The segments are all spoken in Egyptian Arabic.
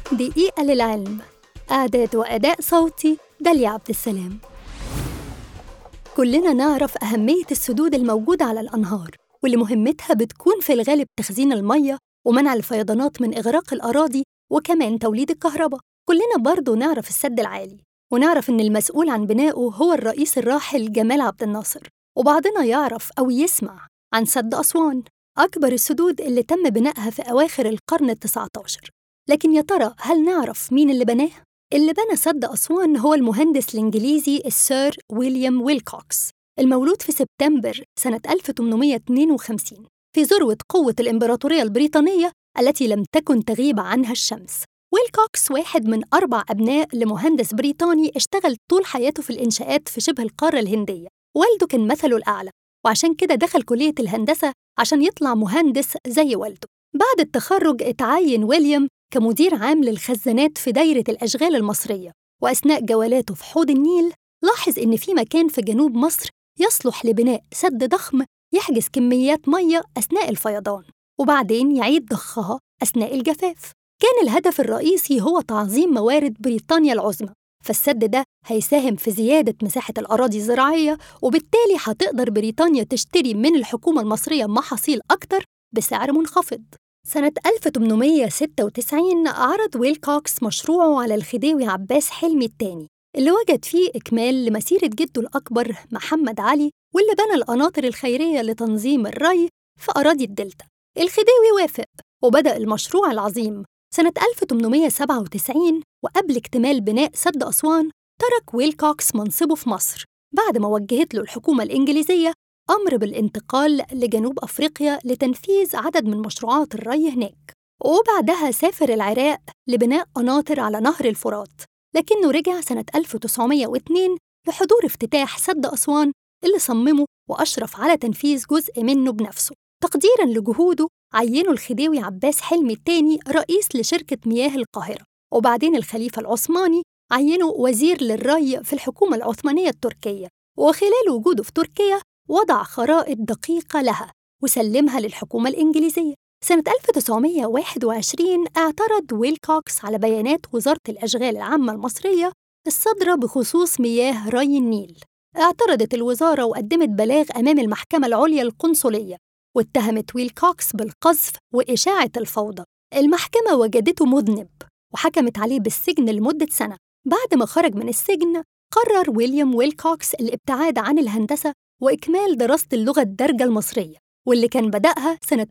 دقيقة للعلم إعداد وأداء صوتي داليا عبد السلام كلنا نعرف أهمية السدود الموجودة على الأنهار واللي مهمتها بتكون في الغالب تخزين المية ومنع الفيضانات من إغراق الأراضي وكمان توليد الكهرباء كلنا برضو نعرف السد العالي ونعرف إن المسؤول عن بنائه هو الرئيس الراحل جمال عبد الناصر وبعضنا يعرف أو يسمع عن سد أسوان أكبر السدود اللي تم بنائها في أواخر القرن التسعة عشر لكن يا ترى هل نعرف مين اللي بناه؟ اللي بنى سد أسوان هو المهندس الإنجليزي السير ويليام ويلكوكس المولود في سبتمبر سنة 1852 في ذروة قوة الإمبراطورية البريطانية التي لم تكن تغيب عنها الشمس ويلكوكس واحد من أربع أبناء لمهندس بريطاني اشتغل طول حياته في الإنشاءات في شبه القارة الهندية والده كان مثله الأعلى وعشان كده دخل كلية الهندسة عشان يطلع مهندس زي والده بعد التخرج اتعين ويليام كمدير عام للخزانات في دايرة الأشغال المصرية وأثناء جولاته في حوض النيل لاحظ إن في مكان في جنوب مصر يصلح لبناء سد ضخم يحجز كميات مية أثناء الفيضان وبعدين يعيد ضخها أثناء الجفاف كان الهدف الرئيسي هو تعظيم موارد بريطانيا العظمى فالسد ده هيساهم في زيادة مساحة الأراضي الزراعية وبالتالي هتقدر بريطانيا تشتري من الحكومة المصرية محاصيل أكتر بسعر منخفض سنة 1896 عرض ويلكوكس مشروعه على الخديوي عباس حلمي الثاني اللي وجد فيه إكمال لمسيرة جده الأكبر محمد علي واللي بنى القناطر الخيرية لتنظيم الري في أراضي الدلتا الخديوي وافق وبدأ المشروع العظيم سنة 1897 وقبل اكتمال بناء سد أسوان ترك ويلكوكس منصبه في مصر بعد ما وجهت له الحكومة الإنجليزية أمر بالانتقال لجنوب أفريقيا لتنفيذ عدد من مشروعات الري هناك وبعدها سافر العراق لبناء قناطر على نهر الفرات لكنه رجع سنة 1902 لحضور افتتاح سد أسوان اللي صممه وأشرف على تنفيذ جزء منه بنفسه تقديراً لجهوده عينوا الخديوي عباس حلمي الثاني رئيس لشركة مياه القاهرة وبعدين الخليفة العثماني عينه وزير للري في الحكومة العثمانية التركية وخلال وجوده في تركيا وضع خرائط دقيقة لها وسلمها للحكومة الإنجليزية سنة 1921 اعترض ويلكوكس على بيانات وزارة الأشغال العامة المصرية الصادرة بخصوص مياه ري النيل اعترضت الوزارة وقدمت بلاغ أمام المحكمة العليا القنصلية واتهمت ويلكوكس بالقذف وإشاعة الفوضى المحكمة وجدته مذنب وحكمت عليه بالسجن لمدة سنة بعد ما خرج من السجن قرر ويليام ويلكوكس الابتعاد عن الهندسة وإكمال دراسة اللغة الدارجة المصرية واللي كان بدأها سنة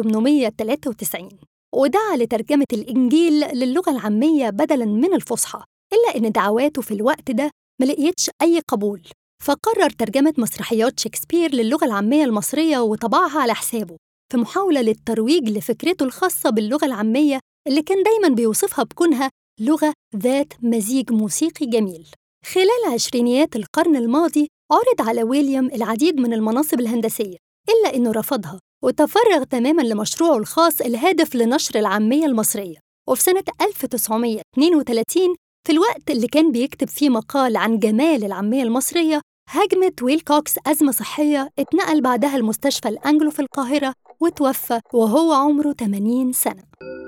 1893 ودعا لترجمة الإنجيل للغة العامية بدلاً من الفصحى إلا إن دعواته في الوقت ده ما لقيتش أي قبول فقرر ترجمة مسرحيات شكسبير للغة العامية المصرية وطبعها على حسابه في محاولة للترويج لفكرته الخاصة باللغة العامية اللي كان دايماً بيوصفها بكونها لغة ذات مزيج موسيقي جميل خلال عشرينيات القرن الماضي عرض على ويليام العديد من المناصب الهندسية إلا إنه رفضها وتفرغ تماماً لمشروعه الخاص الهادف لنشر العامية المصرية وفي سنة 1932 في الوقت اللي كان بيكتب فيه مقال عن جمال العامية المصرية هاجمت ويلكوكس أزمة صحية اتنقل بعدها المستشفى الأنجلو في القاهرة وتوفى وهو عمره 80 سنة